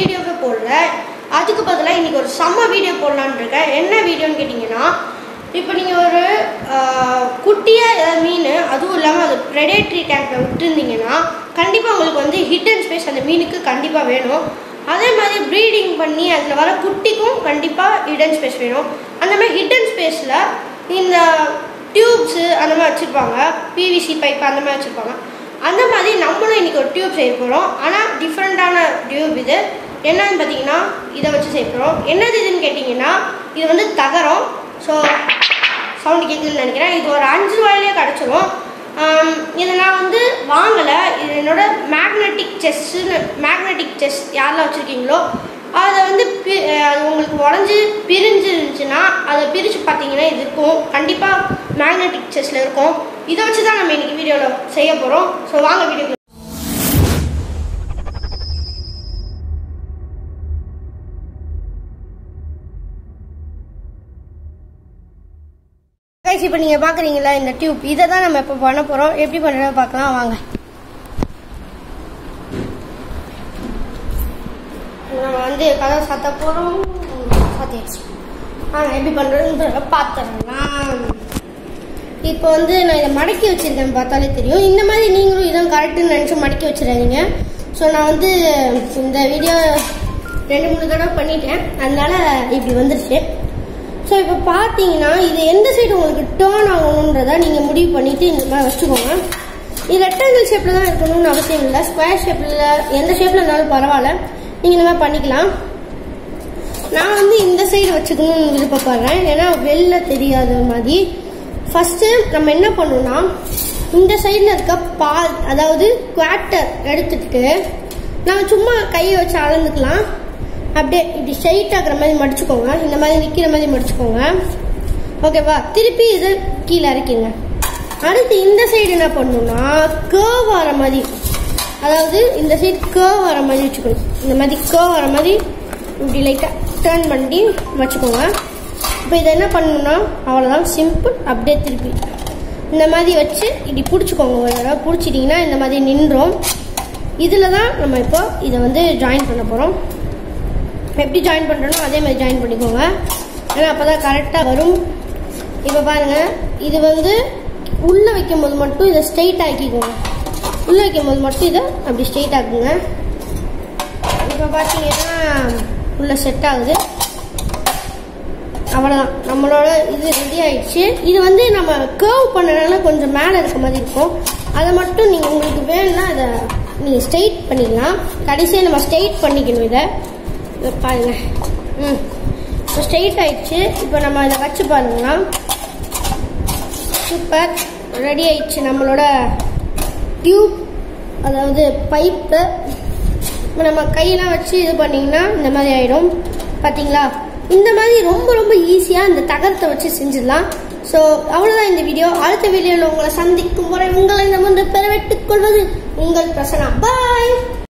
வீடியோவே போடல அதுக்கு பதிலாக இன்னைக்கு ஒரு செம்ம வீடியோ போடலான்னு இருக்கேன் என்ன வீடியோன்னு கேட்டிங்கன்னா இப்போ நீங்கள் ஒரு குட்டியாக ஏதாவது மீன் அதுவும் இல்லாமல் அது ப்ரெடேட்ரி டேங்கில் விட்டுருந்தீங்கன்னா கண்டிப்பாக உங்களுக்கு வந்து ஹிடன் ஸ்பேஸ் அந்த மீனுக்கு கண்டிப்பாக வேணும் அதே மாதிரி ப்ரீடிங் பண்ணி அதில் வர குட்டிக்கும் கண்டிப்பாக ஹிடன் ஸ்பேஸ் வேணும் அந்த மாதிரி ஹிடன் ஸ்பேஸில் இந்த டியூப்ஸு அந்த மாதிரி வச்சுருப்பாங்க பிவிசி பைப் அந்த மாதிரி வச்சுருப்பாங்க அந்த மாதிரி நம்மளும் இன்றைக்கி ஒரு டியூப் செய்ய போகிறோம் ஆனால் டிஃப்ரெண்ட்டான டியூப் இது என்னன்னு பார்த்தீங்கன்னா இதை வச்சு செய்ய போகிறோம் என்னது இதுன்னு கேட்டிங்கன்னா இது வந்து தகரம் ஸோ சவுண்டு கேட்குதுன்னு நினைக்கிறேன் இது ஒரு அஞ்சு ரூபாயிலே கிடச்சிரும் ஆம், இதை நான் வந்து வாங்கலை இது என்னோட மேக்னெட்டிக் செஸ்ஸுன்னு மேக்னெட்டிக் செஸ் யாரெல்லாம் வச்சுருக்கீங்களோ அதை வந்து பி அது உங்களுக்கு உடஞ்சி பிரிஞ்சு இருந்துச்சுன்னா அதை பிரித்து பார்த்தீங்கன்னா இது இருக்கும் கண்டிப்பாக மேக்னெட்டிக் செஸ்ஸில் இருக்கும் இதை வச்சு தான் நம்ம இன்றைக்கி வீடியோவில் செய்ய போகிறோம் ஸோ வாங்க வீடியோ கைஸ் இப்போ நீங்கள் பார்க்குறீங்களா இந்த டியூப் இதை தான் நம்ம இப்போ பண்ண போகிறோம் எப்படி பண்ணுறத பார்க்கலாம் வாங்க நம்ம வந்து கதை சாத்த போகிறோம் சாத்தியாச்சு வாங்க எப்படி பண்ணுறதுன்றத பார்த்துடலாம் இப்போ வந்து நான் இதை மடக்கி வச்சிருக்கேன் பார்த்தாலே தெரியும் இந்த மாதிரி நீங்களும் இதான் கரெக்டுன்னு நினச்சி மடக்கி வச்சிடாதீங்க ஸோ நான் வந்து இந்த வீடியோ ரெண்டு மூணு தடவை பண்ணிட்டேன் அதனால இப்படி வந்துருச்சு ஸோ இப்போ பார்த்தீங்கன்னா இது எந்த சைடு உங்களுக்கு டேர்ன் ஆகணுன்றதை நீங்கள் முடிவு பண்ணிட்டு இந்த மாதிரி வச்சுக்கோங்க இது ரெக்டாங்கிள் ஷேப்பில் தான் இருக்கணும்னு அவசியம் இல்லை ஸ்கொயர் ஷேப்பில் எந்த ஷேப்பில் இருந்தாலும் பரவாயில்ல நீங்கள் இந்த மாதிரி பண்ணிக்கலாம் நான் வந்து இந்த சைடு வச்சுக்கணும்னு விருப்பப்படுறேன் ஏன்னா வெளில தெரியாத மாதிரி ஃபஸ்ட்டு நம்ம என்ன பண்ணணும்னா இந்த சைடில் இருக்க பால் அதாவது குவாட்டர் எடுத்துட்டு நம்ம சும்மா கையை வச்சு அளந்துக்கலாம் அப்படியே இப்படி ஸ்ட்ரைட் ஆகுற மாதிரி மடிச்சுக்கோங்க இந்த மாதிரி நிற்கிற மாதிரி மடிச்சுக்கோங்க ஓகேவா திருப்பி இது கீழே இறக்கிங்க அடுத்து இந்த சைடு என்ன பண்ணணும்னா கேர்வ் வர மாதிரி அதாவது இந்த சைடு கேர்வ் வர மாதிரி வச்சுக்கணும் இந்த மாதிரி கேர்வ் வர மாதிரி இப்படி லைட்டாக டர்ன் பண்ணி வச்சுக்கோங்க இப்போ இதை என்ன பண்ணணும்னா அவ்வளோதான் சிம்பிள் அப்படியே திருப்பி இந்த மாதிரி வச்சு இப்படி பிடிச்சிக்கோங்க ஒரு தடவை பிடிச்சிட்டிங்கன்னா இந்த மாதிரி நின்றோம் இதில் தான் நம்ம இப்போ இதை வந்து ஜாயின் பண்ண போகிறோம் எப்படி ஜாயின் பண்ணுறனோ அதே மாதிரி ஜாயின் பண்ணிக்கோங்க ஏன்னா அப்போ தான் கரெக்டாக வரும் இப்போ பாருங்கள் இது வந்து உள்ளே வைக்கும்போது மட்டும் இதை ஸ்ட்ரெயிட் ஆக்கிக்கோங்க உள்ளே வைக்கும்போது மட்டும் இதை அப்படி ஸ்ட்ரெயிட் ஆக்குங்க இப்போ பார்த்தீங்கன்னா உள்ள செட் ஆகுது அவ்வளோதான் நம்மளோட இது ரெடி ஆயிடுச்சு இது வந்து நம்ம கேர்வ் பண்ணனால கொஞ்சம் மேலே இருக்க மாதிரி இருக்கும் அதை மட்டும் நீங்கள் உங்களுக்கு வேணும்னா அதை நீங்கள் ஸ்ட்ரெயிட் பண்ணிக்கலாம் கடைசியாக நம்ம ஸ்ட்ரெயிட் பண்ணிக்கணும் இதை இதை பாருங்க ம் இப்போ ஸ்ட்ரெயிட் ஆயிடுச்சு இப்போ நம்ம இதை வச்சு பாருங்கன்னா சூப்பர் ரெடி ஆயிடுச்சு நம்மளோட டியூப் அதாவது பைப்பு இப்போ நம்ம கையெல்லாம் வச்சு இது பண்ணிங்கன்னா இந்த மாதிரி ஆயிடும் பார்த்தீங்களா இந்த மாதிரி ரொம்ப ரொம்ப ஈஸியாக இந்த தகரத்தை வச்சு செஞ்சிடலாம் ஸோ அவ்வளோதான் இந்த வீடியோ அடுத்த வீடியோவில் உங்களை சந்திக்கும் முறை உங்களை நம்ம வந்து பெறவிட்டுக் கொள்வது உங்கள் பிரசனா பாய்